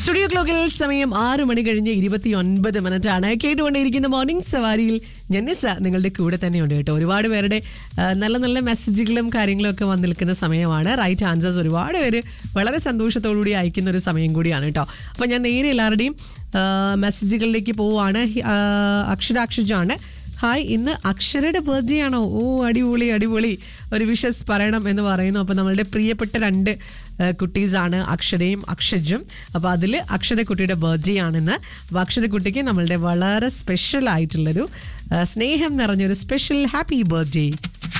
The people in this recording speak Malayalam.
സ്റ്റുഡിയോ ക്ലോക്കിൽ സമയം ആറ് മണി കഴിഞ്ഞ് ഇരുപത്തി ഒൻപത് മിനിറ്റ് ആണ് കേട്ടുകൊണ്ടേയിരിക്കുന്ന മോർണിംഗ് സവാരിയിൽ ജന്നിസ നിങ്ങളുടെ കൂടെ തന്നെയുണ്ട് കേട്ടോ ഒരുപാട് പേരുടെ ആ, നല്ല നല്ല മെസ്സേജുകളും കാര്യങ്ങളും ഒക്കെ വന്നു നിൽക്കുന്ന സമയമാണ് റൈറ്റ് ആൻസേഴ്സ് ഒരുപാട് പേര് വളരെ സന്തോഷത്തോടുകൂടി അയക്കുന്ന ഒരു സമയം കൂടിയാണ് കേട്ടോ അപ്പോൾ ഞാൻ നേരെ എല്ലാവരുടെയും ആ, മെസ്സേജുകളിലേക്ക് പോവുകയാണ് ഹി- ആ, അക്ഷരാക്ഷജാണ് ഹായ് ഇന്ന് അക്ഷരയുടെ ബർത്ത്ഡേ ആണോ ഓ അടിപൊളി അടിപൊളി ഒരു വിഷസ് പറയണം എന്ന് പറയുന്നു അപ്പോൾ നമ്മളുടെ പ്രിയപ്പെട്ട രണ്ട് കുട്ടീസാണ് അക്ഷരയും അക്ഷജും അപ്പോൾ അതിൽ അക്ഷരക്കുട്ടിയുടെ ബർത്ത്ഡേ ആണെന്ന് അപ്പോൾ അക്ഷരക്കുട്ടിക്ക് നമ്മളുടെ വളരെ സ്പെഷ്യൽ ആയിട്ടുള്ളൊരു ആ, സ്നേഹം നിറഞ്ഞൊരു സ്പെഷ്യൽ ഹാപ്പി ബർത്ത്ഡേ